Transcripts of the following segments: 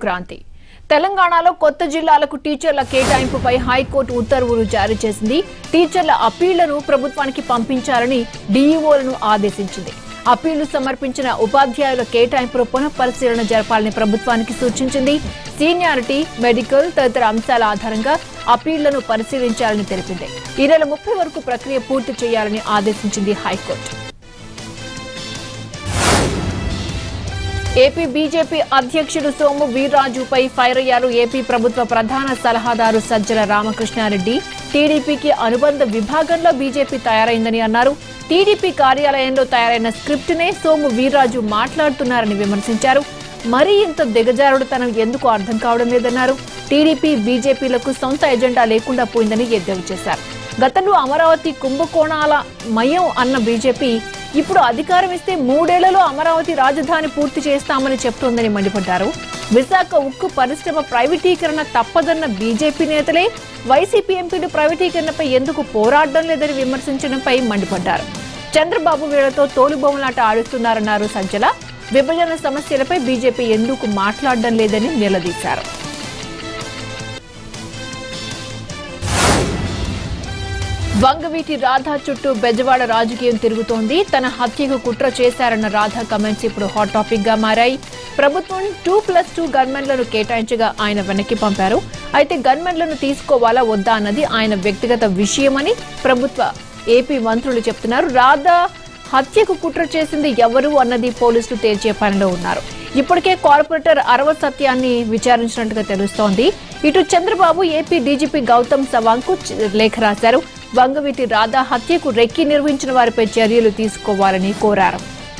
క్రాంతి తెలంగాణలో కొత్త జిల్లాలకు టీచర్ల కేటాయింపుపై హైకోర్టు ఉత్తర్వులు జారీ చేసింది టీచర్ల అప్పీళ్లను ప్రభుత్వానికి పంపించాలని డీఈఓలను ఆదేశించింది అప్పీళ్లు సమర్పించిన ఉపాధ్యాయుల కేటాయింపును పునఃపరిశీలన జరపాలని ప్రభుత్వానికి సూచించింది సీనియారిటీ మెడికల్ తదితర అంశాల ఆధారంగా అప్పీళ్లను పరిశీలించాలని తెలిపింది ఈ నెల ముప్పై వరకు ప్రక్రియ పూర్తి చేయాలని ఆదేశించింది హైకోర్టు ఏపీ బీజేపీ అధ్యక్షుడు సోము వీర్రాజుపై ఫైర్ అయ్యారు ఏపీ ప్రభుత్వ ప్రధాన సలహాదారు సజ్జల రామకృష్ణారెడ్డి టీడీపీకి అనుబంధ విభాగంలో బీజేపీ తయారైందని అన్నారు టీడీపీ కార్యాలయంలో తయారైన స్క్రిప్ట్ నే సోము వీర్రాజు మాట్లాడుతున్నారని విమర్శించారు మరీ ఇంత దిగజారుడుతనం ఎందుకు అర్థం కావడం లేదన్నారు టీడీపీ బీజేపీలకు సొంత ఎజెండా లేకుండా పోయిందని ఎద్దేవా చేశారు గతంలో అమరావతి కుంభకోణాల మయం అన్న బీజేపీ ఇప్పుడు అధికారం ఇస్తే మూడేళ్లలో అమరావతి రాజధాని పూర్తి చేస్తామని చెప్తోందని మండిపడ్డారు విశాఖ ఉక్కు పరిశ్రమ ప్రైవేటీకరణ తప్పదన్న బీజేపీ నేతలే వైసీపీ ఎంపీలు ప్రైవేటీకరణపై ఎందుకు పోరాడడం లేదని విమర్శించడంపై మండిపడ్డారు చంద్రబాబు వీళ్లతో తోలుబొమ్మలాట ఆడుతున్నారన్నారు సజ్జల విభజన సమస్యలపై బీజేపీ ఎందుకు మాట్లాడడం లేదని నిలదీశారు వంగవీటి రాధా చుట్టూ బెజవాడ రాజకీయం తిరుగుతోంది తన హత్యకు కుట్ర చేశారన్న రాధా కమెంట్స్ ఇప్పుడు హాట్ టాపిక్ గా మారాయి ప్రభుత్వం టూ ప్లస్ టూ గన్మెన్లను కేటాయించగా ఆయన వెనక్కి పంపారు అయితే గన్మెన్లను తీసుకోవాలా వద్దా అన్నది ఆయన వ్యక్తిగత విషయమని ప్రభుత్వ ఏపీ మంత్రులు చెప్తున్నారు రాధా హత్యకు కుట్ర చేసింది ఎవరు అన్నది పోలీసులు తేల్చే పనిలో ఉన్నారు ఇప్పటికే కార్పొరేటర్ అరవ సత్యాన్ని విచారించినట్టుగా తెలుస్తోంది ఇటు చంద్రబాబు ఏపీ డీజీపీ గౌతమ్ సవాంగ్ కు లేఖ రాశారు వంగవీటి రాధా హత్యకు రెక్కి నిర్వహించిన వారిపై చర్యలు తీసుకోవాలని కోరారు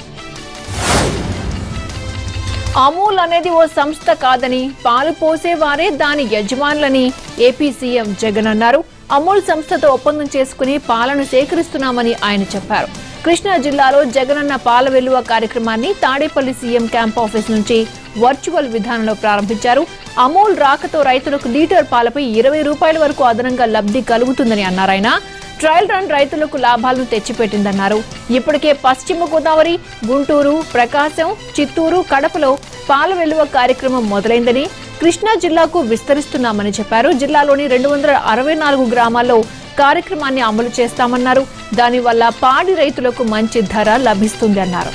అమూల్ అనేది ఓ సంస్థ కాదని పాలు పోసేవారే దాని యజమానులని ఏపీ సీఎం జగన్ అన్నారు అమూల్ సంస్థతో ఒప్పందం చేసుకుని పాలను సేకరిస్తున్నామని ఆయన చెప్పారు కృష్ణా జిల్లాలో జగనన్న పాల వెలువ కార్యక్రమాన్ని తాడేపల్లి సీఎం క్యాంప్ ఆఫీస్ నుంచి వర్చువల్ విధానంలో ప్రారంభించారు అమూల్ రాకతో రైతులకు లీటర్ పాలపై ఇరవై రూపాయల వరకు అదనంగా లబ్ధి కలుగుతుందని అన్నారాయన ట్రయల్ రన్ రైతులకు లాభాలను తెచ్చిపెట్టిందన్నారు ఇప్పటికే పశ్చిమ గోదావరి గుంటూరు ప్రకాశం చిత్తూరు కడపలో పాల వెలువ కార్యక్రమం మొదలైందని కృష్ణా జిల్లాకు విస్తరిస్తున్నామని చెప్పారు జిల్లాలోని రెండు వందల అరవై నాలుగు గ్రామాల్లో కార్యక్రమాన్ని అమలు చేస్తామన్నారు దానివల్ల పాడి రైతులకు మంచి ధర లభిస్తుంది అన్నారు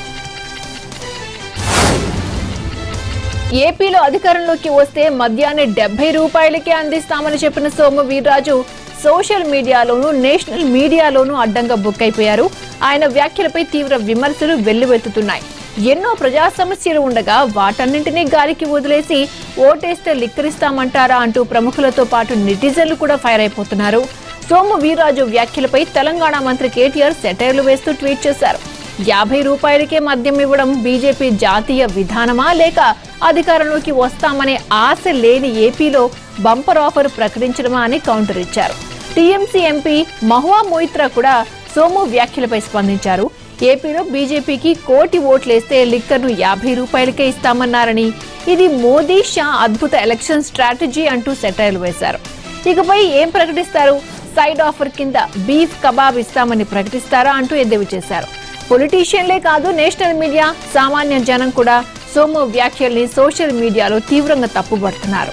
ఏపీలో అధికారంలోకి వస్తే మద్యాన్ని డెబ్బై రూపాయలకే అందిస్తామని చెప్పిన సోము వీర్రాజు సోషల్ మీడియాలోనూ నేషనల్ మీడియాలోనూ అడ్డంగా బుక్ అయిపోయారు ఆయన వ్యాఖ్యలపై తీవ్ర విమర్శలు వెల్లువెత్తుతున్నాయి ఎన్నో ప్రజా సమస్యలు ఉండగా వాటన్నింటినీ గాలికి వదిలేసి ఓటేస్తే లిక్కరిస్తామంటారా అంటూ ప్రముఖులతో పాటు నెటిజన్లు కూడా ఫైర్ అయిపోతున్నారు సోము వీర్రాజు వ్యాఖ్యలపై తెలంగాణ మంత్రి కేటీఆర్ సెటైర్లు వేస్తూ ట్వీట్ చేశారు యాభై రూపాయలకే మద్యం ఇవ్వడం బీజేపీ జాతీయ విధానమా లేక అధికారంలోకి వస్తామనే ఆశ లేని ఏపీలో బంపర్ ఆఫర్ ప్రకటించడమా అని కౌంటర్ ఇచ్చారు టీఎంసీ ఎంపీ మహువా మొయిత్రా కూడా సోము వ్యాఖ్యలపై స్పందించారు ఏపీలో బీజేపీకి కోటి ఓట్లేస్తే లిక్కర్ను యాభై రూపాయలకే ఇస్తామన్నారని ఇది మోదీ షా అద్భుత ఎలక్షన్ స్ట్రాటజీ అంటూ సెటైర్లు వేశారు ఇకపై ఏం ప్రకటిస్తారు సైడ్ ఆఫర్ కింద బీఫ్ కబాబ్ ఇస్తామని ప్రకటిస్తారా అంటూ ఎద్దేవి చేశారు పొలిటీషియన్లే కాదు నేషనల్ మీడియా సామాన్య జనం కూడా సోము వ్యాఖ్యల్ని సోషల్ మీడియాలో తీవ్రంగా తప్పుపడుతున్నారు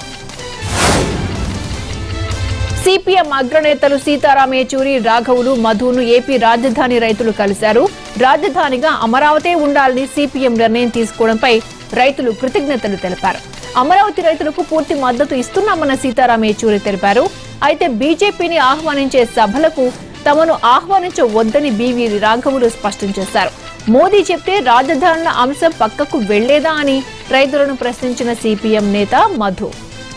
సిపిఎం అగ్రనేతలు సీతారాం ఏచూరి రాఘవులు మధును ఏపీ రాజధాని రైతులు కలిశారు రాజధానిగా అమరావతి ఉండాలని సిపిఎం నిర్ణయం తీసుకోవడంపై రైతులు కృతజ్ఞతలు తెలిపారు అమరావతి రైతులకు పూర్తి మద్దతు ఇస్తున్నామన్న సీతారాం ఏచూరి తెలిపారు అయితే బీజేపీని ఆహ్వానించే సభలకు తమను ఆహ్వానించవద్దని బీవీ రాఘవులు స్పష్టం చేశారు మోదీ చెప్తే రాజధానుల అంశం పక్కకు వెళ్లేదా అని రైతులను ప్రశ్నించిన సిపిఎం నేత మధు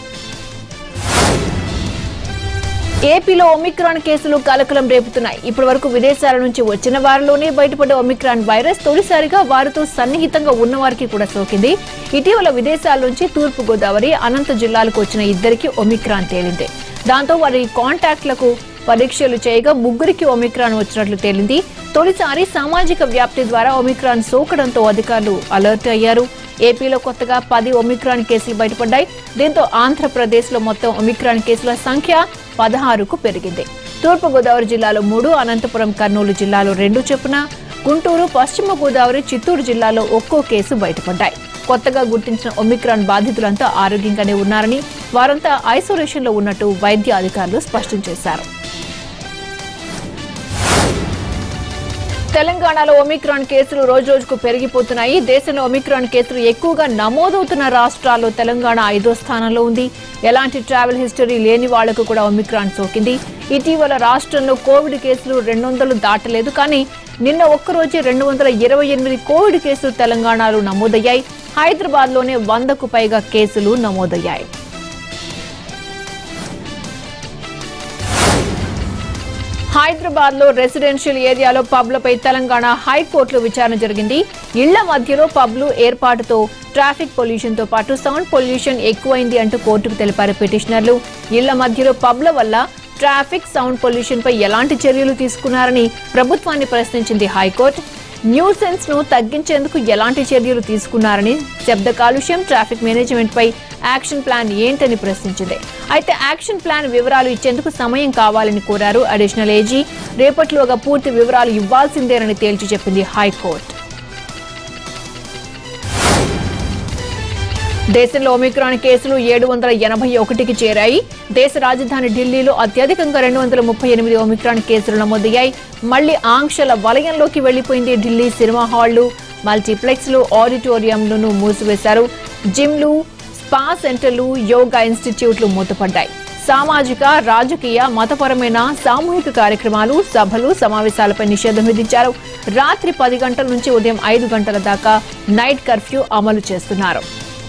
ఏపీలో ఒమిక్రాన్ కేసులు కలకలం రేపుతున్నాయి ఇప్పటి వరకు విదేశాల నుంచి వచ్చిన వారిలోనే బయటపడ్డ ఒమిక్రాన్ వైరస్ తొలిసారిగా వారితో సన్నిహితంగా ఉన్న వారికి కూడా సోకింది ఇటీవల విదేశాల నుంచి తూర్పు గోదావరి అనంత జిల్లాలకు వచ్చిన ఇద్దరికి ఒమిక్రాన్ తేలింది దాంతో వారి కాంటాక్ట్లకు పరీక్షలు చేయగా ముగ్గురికి ఒమిక్రాన్ వచ్చినట్లు తేలింది తొలిసారి సామాజిక వ్యాప్తి ద్వారా ఒమిక్రాన్ సోకడంతో అధికారులు అలర్ట్ అయ్యారు ఏపీలో కొత్తగా పది ఒమిక్రాన్ కేసులు బయటపడ్డాయి దీంతో ఆంధ్రప్రదేశ్లో మొత్తం ఒమిక్రాన్ కేసుల సంఖ్య పదహారుకు పెరిగింది తూర్పుగోదావరి జిల్లాలో మూడు అనంతపురం కర్నూలు జిల్లాలో రెండు చొప్పున గుంటూరు పశ్చిమ గోదావరి చిత్తూరు జిల్లాలో ఒక్కో కేసు బయటపడ్డాయి కొత్తగా గుర్తించిన ఒమిక్రాన్ బాధితులంతా ఆరోగ్యంగానే ఉన్నారని వారంతా ఐసోలేషన్ లో ఉన్నట్టు వైద్య అధికారులు స్పష్టం చేశారు తెలంగాణలో ఒమిక్రాన్ కేసులు రోజు రోజుకు పెరిగిపోతున్నాయి దేశంలో ఒమిక్రాన్ కేసులు ఎక్కువగా నమోదవుతున్న రాష్ట్రాల్లో తెలంగాణ ఐదో స్థానంలో ఉంది ఎలాంటి ట్రావెల్ హిస్టరీ లేని వాళ్లకు కూడా ఒమిక్రాన్ సోకింది ఇటీవల రాష్ట్రంలో కోవిడ్ కేసులు రెండు వందలు దాటలేదు కానీ నిన్న ఒక్కరోజే రెండు వందల ఇరవై ఎనిమిది కోవిడ్ కేసులు తెలంగాణలో నమోదయ్యాయి హైదరాబాద్లోనే వందకు పైగా కేసులు నమోదయ్యాయి హైదరాబాద్ లో రెసిడెన్షియల్ ఏరియాలో పబ్లపై తెలంగాణ హైకోర్టులో విచారణ జరిగింది ఇళ్ల మధ్యలో పబ్లు ఏర్పాటుతో ట్రాఫిక్ పొల్యూషన్ తో పాటు సౌండ్ పొల్యూషన్ ఎక్కువైంది అంటూ కోర్టుకు తెలిపారు పిటిషనర్లు ఇళ్ల మధ్యలో పబ్ల వల్ల ట్రాఫిక్ సౌండ్ పొల్యూషన్ పై ఎలాంటి చర్యలు తీసుకున్నారని ప్రభుత్వాన్ని ప్రశ్నించింది హైకోర్టు న్యూసెన్స్ ను తగ్గించేందుకు ఎలాంటి చర్యలు తీసుకున్నారని శబ్ద కాలుష్యం ట్రాఫిక్ మేనేజ్మెంట్ పై యాక్షన్ ప్లాన్ ఏంటని ప్రశ్నించింది అయితే యాక్షన్ ప్లాన్ వివరాలు ఇచ్చేందుకు సమయం కావాలని కోరారు అడిషనల్ ఏజీ రేపట్లోగా పూర్తి వివరాలు ఇవ్వాల్సిందేనని తేల్చి చెప్పింది హైకోర్టు దేశంలో ఒమిక్రాన్ కేసులు ఏడు వందల ఎనభై ఒకటికి చేరాయి దేశ రాజధాని ఢిల్లీలో అత్యధికంగా రెండు వందల ముప్పై ఎనిమిది ఒమిక్రాన్ కేసులు నమోదయ్యాయి మళ్లీ ఆంక్షల వలయంలోకి వెళ్లిపోయింది ఢిల్లీ సినిమా హాళ్లు మల్టీప్లెక్స్లు ఆడిటోరియంలను మూసివేశారు జిమ్లు స్పా సెంటర్లు యోగా ఇన్స్టిట్యూట్లు మూతపడ్డాయి సామాజిక రాజకీయ మతపరమైన సామూహిక కార్యక్రమాలు సభలు సమావేశాలపై నిషేధం విధించారు రాత్రి పది గంటల నుంచి ఉదయం ఐదు గంటల దాకా నైట్ కర్ఫ్యూ అమలు చేస్తున్నారు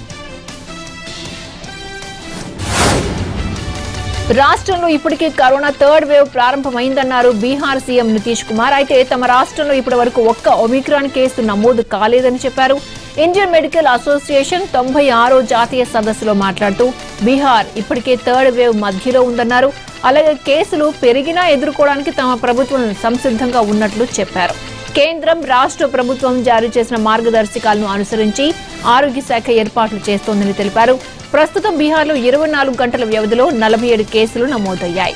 రాష్ట్రంలో ఇప్పటికే కరోనా థర్డ్ వేవ్ ప్రారంభమైందన్నారు బీహార్ సీఎం నితీష్ కుమార్ అయితే తమ రాష్ట్రంలో ఇప్పటి వరకు ఒక్క ఒమిక్రాన్ కేసు నమోదు కాలేదని చెప్పారు ఇండియన్ మెడికల్ అసోసియేషన్ తొంభై ఆరో జాతీయ సదస్సులో మాట్లాడుతూ బీహార్ ఇప్పటికే థర్డ్ వేవ్ మధ్యలో ఉందన్నారు అలాగే కేసులు పెరిగినా ఎదుర్కోవడానికి తమ ప్రభుత్వం సంసిద్ధంగా ఉన్నట్లు చెప్పారు కేంద్రం రాష్ట్ర ప్రభుత్వం జారీ చేసిన మార్గదర్శకాలను అనుసరించి ఆరోగ్య శాఖ ఏర్పాట్లు చేస్తోందని తెలిపారు ప్రస్తుతం బీహార్లో ఇరవై నాలుగు గంటల వ్యవధిలో నలభై ఏడు కేసులు నమోదయ్యాయి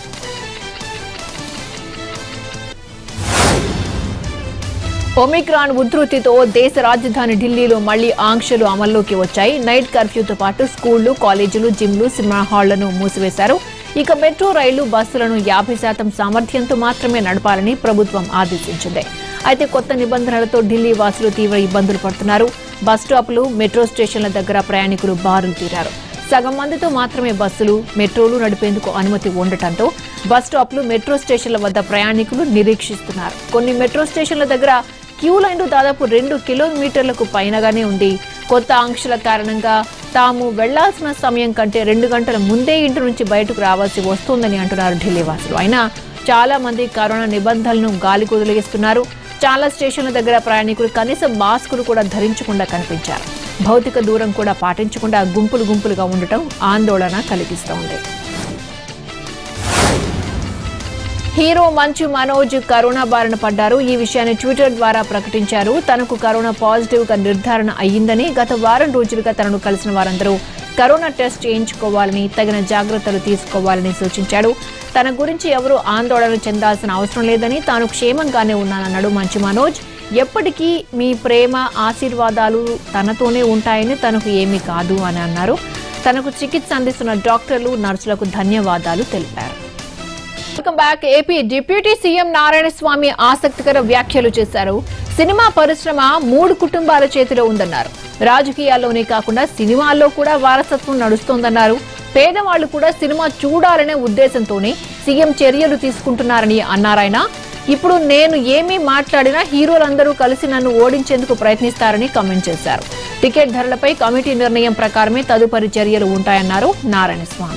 ఒమిక్రాన్ ఉధృతితో దేశ రాజధాని ఢిల్లీలో మళ్లీ ఆంక్షలు అమల్లోకి వచ్చాయి నైట్ కర్ఫ్యూతో పాటు స్కూళ్లు కాలేజీలు జిమ్లు సినిమా హాళ్లను మూసివేశారు ఇక మెట్రో రైళ్లు బస్సులను యాభై శాతం సామర్థ్యంతో మాత్రమే నడపాలని ప్రభుత్వం ఆదేశించింది అయితే కొత్త నిబంధనలతో ఢిల్లీ వాసులు తీవ్ర ఇబ్బందులు పడుతున్నారు బస్ స్టాపులు మెట్రో స్టేషన్ల దగ్గర ప్రయాణికులు బారులు తీరారు సగం మందితో మాత్రమే బస్సులు మెట్రోలు నడిపేందుకు అనుమతి ఉండటంతో బస్ స్టాప్లు మెట్రో స్టేషన్ల వద్ద ప్రయాణికులు నిరీక్షిస్తున్నారు కొన్ని మెట్రో స్టేషన్ల దగ్గర క్యూ లైన్లు దాదాపు రెండు కిలోమీటర్లకు పైనగానే ఉంది కొత్త ఆంక్షల కారణంగా తాము వెళ్లాల్సిన సమయం కంటే రెండు గంటల ముందే ఇంటి నుంచి బయటకు రావాల్సి వస్తోందని అంటున్నారు ఢిల్లీ వాసులు అయినా చాలా మంది కరోనా నిబంధనలను గాలి కుదిలిగిస్తున్నారు చాలా స్టేషన్ల దగ్గర ప్రయాణికులు కనీసం మాస్కులు కూడా ధరించకుండా కనిపించారు భౌతిక దూరం కూడా పాటించకుండా గుంపులు గుంపులుగా ఉండటం ఆందోళన కలిగిస్తోంది హీరో మంచు మనోజ్ కరోనా బారిన పడ్డారు ఈ విషయాన్ని ట్విట్టర్ ద్వారా ప్రకటించారు తనకు కరోనా పాజిటివ్ గా నిర్ధారణ అయ్యిందని గత వారం రోజులుగా తనను కలిసిన వారందరూ కరోనా టెస్ట్ చేయించుకోవాలని తగిన జాగ్రత్తలు తీసుకోవాలని సూచించాడు తన గురించి ఎవరూ ఆందోళన చెందాల్సిన అవసరం లేదని తాను క్షేమంగానే ఉన్నానన్నాడు మంచు మనోజ్ ఎప్పటికీ మీ ప్రేమ ఆశీర్వాదాలు తనతోనే ఉంటాయని తనకు ఏమీ కాదు అని అన్నారు తనకు చికిత్స అందిస్తున్న డాక్టర్లు నర్సులకు ధన్యవాదాలు తెలిపారు welcome back AP deputy CM Narayana Swamy ఆసక్తికర వ్యాఖ్యలు చేశారు సినిమా పరిశ్రమ మూడు కుటుంబాల చేతిలో ఉందన్నారు రాజకీయాల్లోనే కాకుండా సినిమాల్లో కూడా వారసత్వం నడుస్తోందన్నారు పేదవాళ్లు కూడా సినిమా చూడాలనే ఉద్దేశంతోనే సీఎం చర్యలు తీసుకుంటున్నారని అన్నారాయన ఇప్పుడు నేను ఏమీ మాట్లాడినా హీరోలందరూ కలిసి నన్ను ఓడించేందుకు ప్రయత్నిస్తారని కామెంట్ చేశారు టికెట్ ధరలపై కమిటీ నిర్ణయం ప్రకారమే తదుపరి చర్యలు ఉంటాయన్నారు నారాయణ స్వామి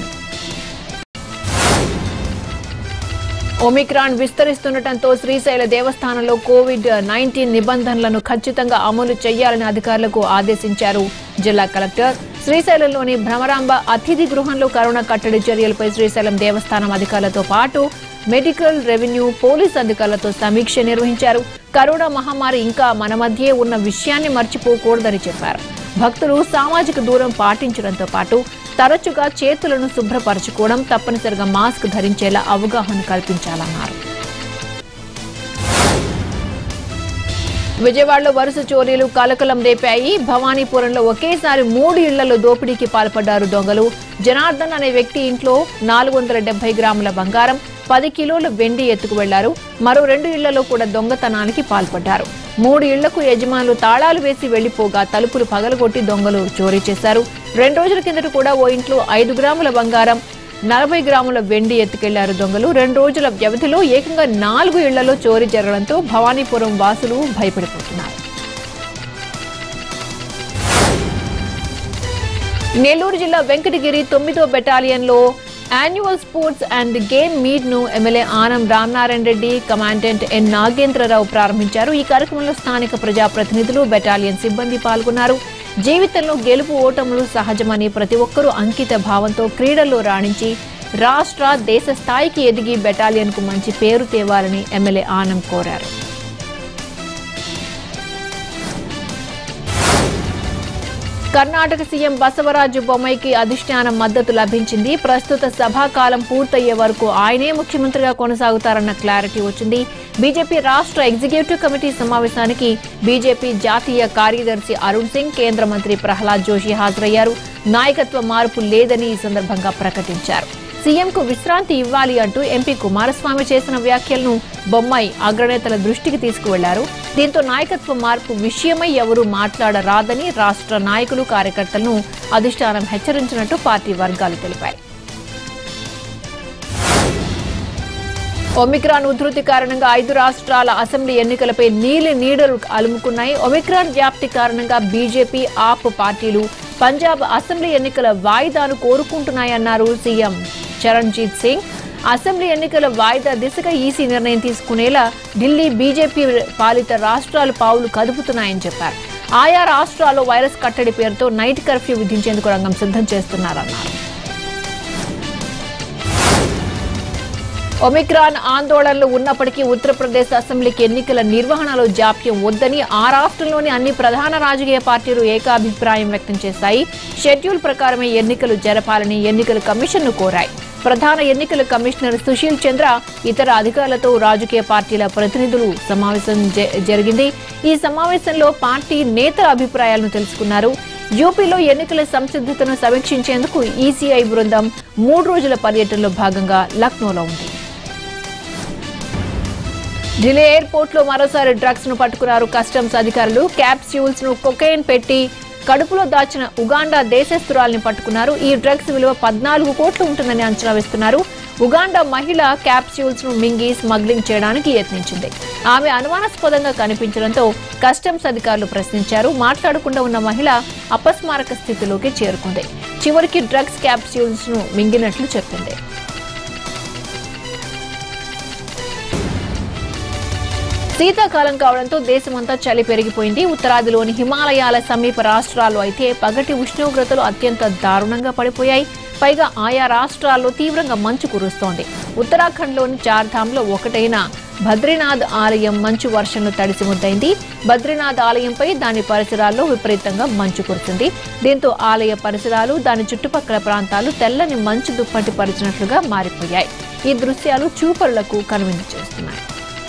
ఒమిక్రాన్ విస్తరిస్తుండటంతో శ్రీశైల దేవస్థానంలో కోవిడ్ నైన్టీన్ నిబంధనలను ఖచ్చితంగా అమలు చేయాలని అధికారులకు ఆదేశించారు జిల్లా కలెక్టర్ శ్రీశైలంలోని భ్రమరాంబ అతిథి గృహంలో కరోనా కట్టడి చర్యలపై శ్రీశైలం దేవస్థానం అధికారులతో పాటు మెడికల్ రెవెన్యూ పోలీస్ అధికారులతో సమీక్ష నిర్వహించారు కరోనా మహమ్మారి ఇంకా మన మధ్యే ఉన్న విషయాన్ని మర్చిపోకూడదని చెప్పారు భక్తులు సామాజిక దూరం పాటించడంతో పాటు తరచుగా చేతులను శుభ్రపరచుకోవడం తప్పనిసరిగా మాస్క్ ధరించేలా అవగాహన కల్పించాలన్నారు విజయవాడలో వరుస చోరీలు కలకలం రేపాయి భవానీపురంలో ఒకేసారి మూడు ఇళ్లలో దోపిడీకి పాల్పడ్డారు దొంగలు జనార్దన్ అనే వ్యక్తి ఇంట్లో నాలుగు వందల డెబ్బై గ్రాముల బంగారం పది కిలోల వెండి ఎత్తుకు వెళ్లారు మరో రెండు ఇళ్లలో కూడా దొంగతనానికి పాల్పడ్డారు మూడు ఇళ్లకు యజమానులు తాళాలు వేసి వెళ్లిపోగా తలుపులు పగలగొట్టి దొంగలు చోరీ చేశారు రెండు రోజుల కిందట కూడా ఓ ఇంట్లో ఐదు గ్రాముల బంగారం నలభై గ్రాముల వెండి ఎత్తుకెళ్లారు దొంగలు రెండు రోజుల వ్యవధిలో ఏకంగా నాలుగు ఇళ్లలో చోరీ జరగడంతో భవానీపురం వాసులు భయపడిపోతున్నారు నెల్లూరు జిల్లా వెంకటగిరి తొమ్మిదో బెటాలియన్లో annual sports and game meet ను MLA Anam Ramanarayana Reddy commandant N Nagendrarao ప్రారంభించారు ఈ కార్యక్రమంలో స్థానిక ప్రజాప్రతినిధులు బెటాలియన్ సిబ్బంది పాల్గొన్నారు జీవితంలో గెలుపు ఓటములు సహజమని ప్రతి ఒక్కరూ అంకిత భావంతో క్రీడల్లో రాణించి రాష్ట్ర దేశ స్థాయికి ఎదిగి బెటాలియన్ కు మంచి పేరు తేవాలని ఎమ్మెల్యే ఆనం కోరారు కర్ణాటక సీఎం బసవరాజు బొమ్మైకి అధిష్టానం మద్దతు లభించింది ప్రస్తుత సభాకాలం పూర్తయ్యే వరకు ఆయనే ముఖ్యమంత్రిగా కొనసాగుతారన్న క్లారిటీ వచ్చింది బీజేపీ రాష్ట్ర ఎగ్జిక్యూటివ్ కమిటీ సమావేశానికి బీజేపీ జాతీయ కార్యదర్శి అరుణ్ సింగ్ కేంద్ర మంత్రి ప్రహ్లాద్ జోషి హాజరయ్యారు నాయకత్వ మార్పు లేదని ఈ సందర్భంగా ప్రకటించారు సీఎంకు విశ్రాంతి ఇవ్వాలి అంటూ ఎంపీ కుమారస్వామి చేసిన వ్యాఖ్యలను బొమ్మాయి అగ్రనేతల దృష్టికి తీసుకువెళ్లారు దీంతో నాయకత్వ మార్పు విషయమై ఎవరూ మాట్లాడరాదని రాష్ట్ర నాయకులు కార్యకర్తలను అధిష్టానం హెచ్చరించినట్టు పార్టీ వర్గాలు తెలిపాయి ఒమిక్రాన్ ఉధృతి కారణంగా ఐదు రాష్ట్రాల అసెంబ్లీ ఎన్నికలపై నీలి నీడలు అలుముకున్నాయి ఒమిక్రాన్ వ్యాప్తి కారణంగా బీజేపీ ఆప్ పార్టీలు పంజాబ్ అసెంబ్లీ ఎన్నికల వాయిదాను కోరుకుంటున్నాయన్నారు సీఎం చరణ్జీత్ సింగ్ అసెంబ్లీ ఎన్నికల వాయిదా దిశగా ఈసీ నిర్ణయం తీసుకునేలా ఢిల్లీ బీజేపీ పాలిత రాష్ట్రాలు పావులు కదుపుతున్నాయని చెప్పారు ఆయా రాష్ట్రాల్లో వైరస్ కట్టడి పేరుతో నైట్ కర్ఫ్యూ విధించేందుకు రంగం సిద్ధం చేస్తున్నారన్నారు ఒమిక్రాన్ ఆందోళనలు ఉన్నప్పటికీ ఉత్తరప్రదేశ్ అసెంబ్లీకి ఎన్నికల నిర్వహణలో జాప్యం వద్దని ఆ రాష్ట్రంలోని అన్ని ప్రధాన రాజకీయ పార్టీలు ఏకాభిప్రాయం వ్యక్తం చేశాయి షెడ్యూల్ ప్రకారమే ఎన్నికలు జరపాలని ఎన్నికల కమిషన్ను కోరాయి ప్రధాన ఎన్నికల కమిషనర్ సుశీల్ చంద్ర ఇతర అధికారులతో రాజకీయ పార్టీల ప్రతినిధులు సమావేశం జ- జరిగింది ఈ సమావేశంలో పార్టీ నేతల అభిప్రాయాలను తెలుసుకున్నారు యూపీలో ఎన్నికల సంసిద్ధతను సమీక్షించేందుకు ఈసీఐ బృందం మూడు రోజుల పర్యటనలో భాగంగా లక్నోలో ఉంది ఢిల్లీ ఎయిర్పోర్ట్ లో మరోసారి డ్రగ్స్ ను పట్టుకున్నారు కస్టమ్స్ అధికారులు క్యాప్స్యూల్స్ ను కొకైన్ పెట్టి కడుపులో దాచిన ఉగాండా దేశస్తురాల్ని పట్టుకున్నారు ఈ డ్రగ్స్ విలువ పద్నాలుగు కోట్లు ఉంటుందని అంచనా వేస్తున్నారు ఉగాండా మహిళ క్యాప్స్యూల్స్ ను మింగి స్మగ్లింగ్ చేయడానికి యత్నించింది ఆమె అనుమానాస్పదంగా కనిపించడంతో కస్టమ్స్ అధికారులు ప్రశ్నించారు మాట్లాడకుండా ఉన్న మహిళ అపస్మారక స్థితిలోకి చేరుకుంది చివరికి డ్రగ్స్ క్యాప్స్యూల్స్ ను మింగినట్లు చెప్పింది శీతాకాలం కావడంతో దేశమంతా చలి పెరిగిపోయింది ఉత్తరాదిలోని హిమాలయాల సమీప రాష్ట్రాల్లో అయితే పగటి ఉష్ణోగ్రతలు అత్యంత దారుణంగా పడిపోయాయి పైగా ఆయా రాష్ట్రాల్లో తీవ్రంగా మంచు కురుస్తోంది ఉత్తరాఖండ్లోని చార్ధామ్లో ఒకటైన బద్రీనాథ్ ఆలయం మంచు వర్షంలో తడిసి ముద్దైంది బద్రీనాథ్ ఆలయంపై దాని పరిసరాల్లో విపరీతంగా మంచు కురుతుంది దీంతో ఆలయ పరిసరాలు దాని చుట్టుపక్కల ప్రాంతాలు తెల్లని మంచు దుప్పటి పరిచినట్లుగా మారిపోయాయి ఈ దృశ్యాలు చూపరులకు కనువిందు చేస్తున్నాయి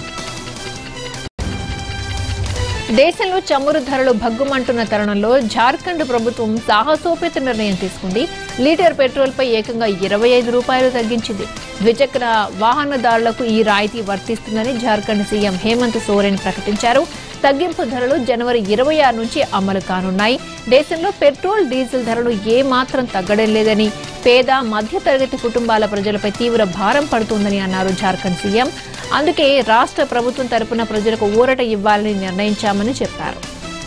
దేశంలో చమురు ధరలు భగ్గుమంటున్న తరుణంలో జార్ఖండ్ ప్రభుత్వం సాహసోపేత నిర్ణయం తీసుకుంది లీటర్ పెట్రోల్ పై ఏకంగా ఇరవై ఐదు రూపాయలు తగ్గించింది ద్విచక్ర వాహనదారులకు ఈ రాయితీ వర్తిస్తుందని జార్ఖండ్ సీఎం హేమంత్ సోరెన్ ప్రకటించారు తగ్గింపు ధరలు జనవరి ఇరవై ఆరు నుంచి అమలు కానున్నాయి దేశంలో పెట్రోల్ డీజిల్ ధరలు ఏ మాత్రం తగ్గడం లేదని పేద మధ్యతరగతి కుటుంబాల ప్రజలపై తీవ్ర భారం పడుతుందని అన్నారు జార్ఖండ్ సీఎం అందుకే రాష్ట్ర ప్రభుత్వం తరపున ప్రజలకు ఊరట ఇవ్వాలని నిర్ణయించామని చెప్పారు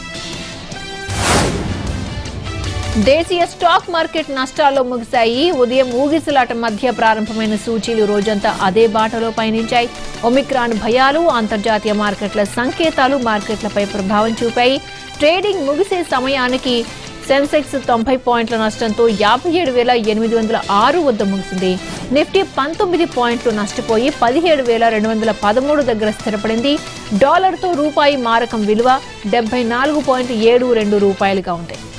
దేశీయ స్టాక్ మార్కెట్ నష్టాల్లో ముగిశాయి ఉదయం ఊగిసలాట మధ్య ప్రారంభమైన సూచీలు రోజంతా అదే బాటలో పయనించాయి ఒమిక్రాన్ భయాలు అంతర్జాతీయ మార్కెట్ల సంకేతాలు మార్కెట్లపై ప్రభావం చూపాయి ట్రేడింగ్ ముగిసే సమయానికి సెన్సెక్స్ తొంభై పాయింట్ల నష్టంతో యాభై ఏడు వేల ఎనిమిది వందల ఆరు వద్ద ముగిసింది నిఫ్టీ పంతొమ్మిది పాయింట్లు నష్టపోయి పదిహేడు వేల రెండు వందల పదమూడు దగ్గర స్థిరపడింది డాలర్తో రూపాయి మారకం విలువ డెబ్బై నాలుగు పాయింట్ ఏడు రెండు రూపాయలుగా ఉంది